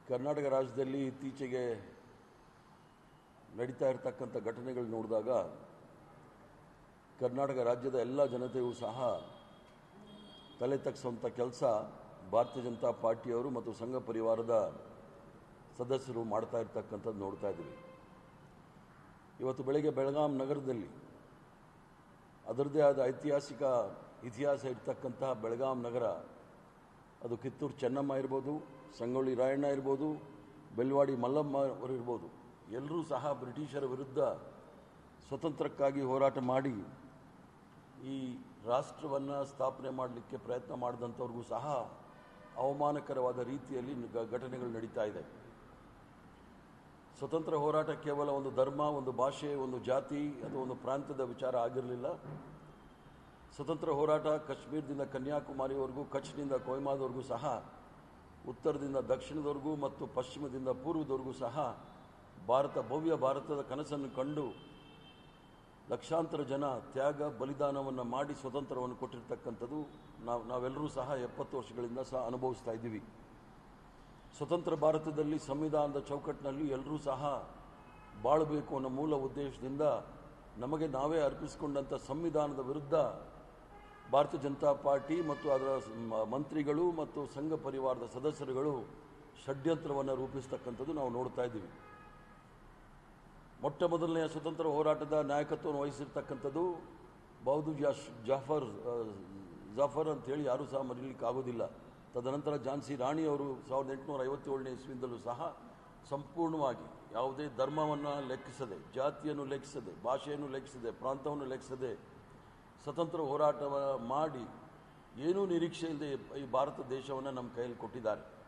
ಕರ್ನಾಟಕ ರಾಜ್ಯದಲ್ಲಿ ಇತ್ತೀಚೆಗೆ ನಡೀತಾ ಇರತಕ್ಕಂಥ ಘಟನೆಗಳು ನೋಡಿದಾಗ ಕರ್ನಾಟಕ ರಾಜ್ಯದ ಎಲ್ಲ ಜನತೆಯೂ ಸಹ ತಲೆ ತಗ್ಗಿಸುವಂಥ ಕೆಲಸ ಭಾರತೀಯ ಜನತಾ ಪಾರ್ಟಿಯವರು ಮತ್ತು ಸಂಘ ಪರಿವಾರದ ಸದಸ್ಯರು ಮಾಡ್ತಾ ಇರ್ತಕ್ಕಂಥದ್ದು ನೋಡ್ತಾ ಇದ್ದೀವಿ ಇವತ್ತು ಬೆಳಗ್ಗೆ ಬೆಳಗಾಂ ನಗರದಲ್ಲಿ ಅದರದ್ದೇ ಆದ ಐತಿಹಾಸಿಕ ಇತಿಹಾಸ ಇರ್ತಕ್ಕಂತಹ ಬೆಳಗಾಂ ನಗರ ಅದು ಕಿತ್ತೂರು ಚೆನ್ನಮ್ಮ ಇರ್ಬೋದು ಸಂಗೊಳ್ಳಿ ರಾಯಣ್ಣ ಇರ್ಬೋದು ಬೆಲ್ವಾಡಿ ಮಲ್ಲಮ್ಮ ಅವರು ಇರ್ಬೋದು ಎಲ್ಲರೂ ಸಹ ಬ್ರಿಟಿಷರ ವಿರುದ್ಧ ಸ್ವತಂತ್ರಕ್ಕಾಗಿ ಹೋರಾಟ ಮಾಡಿ ಈ ರಾಷ್ಟ್ರವನ್ನು ಸ್ಥಾಪನೆ ಮಾಡಲಿಕ್ಕೆ ಪ್ರಯತ್ನ ಮಾಡಿದಂಥವ್ರಿಗೂ ಸಹ ಅವಮಾನಕರವಾದ ರೀತಿಯಲ್ಲಿ ಗ- ಘಟನೆಗಳು ನಡೀತಾ ಇದೆ ಸ್ವತಂತ್ರ ಹೋರಾಟ ಕೇವಲ ಒಂದು ಧರ್ಮ ಒಂದು ಭಾಷೆ ಒಂದು ಜಾತಿ ಅಥವಾ ಒಂದು ಪ್ರಾಂತ್ಯದ ವಿಚಾರ ಆಗಿರಲಿಲ್ಲ ಸ್ವತಂತ್ರ ಹೋರಾಟ ಕಾಶ್ಮೀರದಿಂದ ಕನ್ಯಾಕುಮಾರಿವರೆಗೂ ಕಚ್ನಿಂದ ಕೊಯ್ಮಾದವರೆಗೂ ಸಹ ಉತ್ತರದಿಂದ ದಕ್ಷಿಣದವರೆಗೂ ಮತ್ತು ಪಶ್ಚಿಮದಿಂದ ಪೂರ್ವದವರೆಗೂ ಸಹ ಭಾರತ ಭವ್ಯ ಭಾರತದ ಕನಸನ್ನು ಕಂಡು ಲಕ್ಷಾಂತರ ಜನ ತ್ಯಾಗ ಬಲಿದಾನವನ್ನು ಮಾಡಿ ಸ್ವತಂತ್ರವನ್ನು ಕೊಟ್ಟಿರ್ತಕ್ಕಂಥದ್ದು ನಾವು ನಾವೆಲ್ಲರೂ ಸಹ ಎಪ್ಪತ್ತು ವರ್ಷಗಳಿಂದ ಸಹ ಅನುಭವಿಸ್ತಾ ಇದ್ದೀವಿ ಸ್ವತಂತ್ರ ಭಾರತದಲ್ಲಿ ಸಂವಿಧಾನದ ಚೌಕಟ್ಟಿನಲ್ಲಿ ಎಲ್ಲರೂ ಸಹ ಬಾಳಬೇಕು ಅನ್ನೋ ಮೂಲ ಉದ್ದೇಶದಿಂದ ನಮಗೆ ನಾವೇ ಅರ್ಪಿಸಿಕೊಂಡಂಥ ಸಂವಿಧಾನದ ವಿರುದ್ಧ ಭಾರತೀಯ ಜನತಾ ಪಾರ್ಟಿ ಮತ್ತು ಅದರ ಮ- ಮಂತ್ರಿಗಳು ಮತ್ತು ಸಂಘ ಪರಿವಾರದ ಸದಸ್ಯರುಗಳು ಷಡ್ಯಂತ್ರವನ್ನು ರೂಪಿಸ್ತಕ್ಕಂಥದ್ದು ನಾವು ನೋಡ್ತಾ ಇದ್ದೀವಿ ಮೊಟ್ಟ ಮೊದಲನೆಯ ಸ್ವತಂತ್ರ ಹೋರಾಟದ ನಾಯಕತ್ವವನ್ನು ವಹಿಸಿರ್ತಕ್ಕಂಥದ್ದು ಬೌದು ಜಾಶ್ ಜಾಫರ್ ಆ, ಜಾಫರ್ ಅಂತೇಳಿ ಯಾರೂ ಸಹ ಮರೀಲಿಕ್ಕೆ ಆಗೋದಿಲ್ಲ ತದನಂತರ ಝಾನ್ಸಿ ರಾಣಿಯವರು ಸಾವಿರದ ಎಂಟುನೂರ ಐವತ್ತೇಳನೇ ಇಸ್ವಿಯಿಂದಲೂ ಸಹ ಸಂಪೂರ್ಣವಾಗಿ ಯಾವುದೇ ಧರ್ಮವನ್ನು ಲೆಕ್ಕಿಸದೆ ಜಾತಿಯನ್ನು ಲೆಕ್ಕಿಸದೆ ಭಾಷೆಯನ್ನು ಲೆಕ್ಕಿಸದೆ ಪ್ರಾಂತವನ್ನು ಲೆಕ್ಕಿಸದೆ ಸ್ವತಂತ್ರ ಹೋರಾಟ ಮಾಡಿ ಏನೂ ನಿರೀಕ್ಷೆ ಇಲ್ಲದೆ ಈ ಭಾರತ ದೇಶವನ್ನು ನಮ್ಮ ಕೈಯಲ್ಲಿ ಕೊಟ್ಟಿದ್ದಾರೆ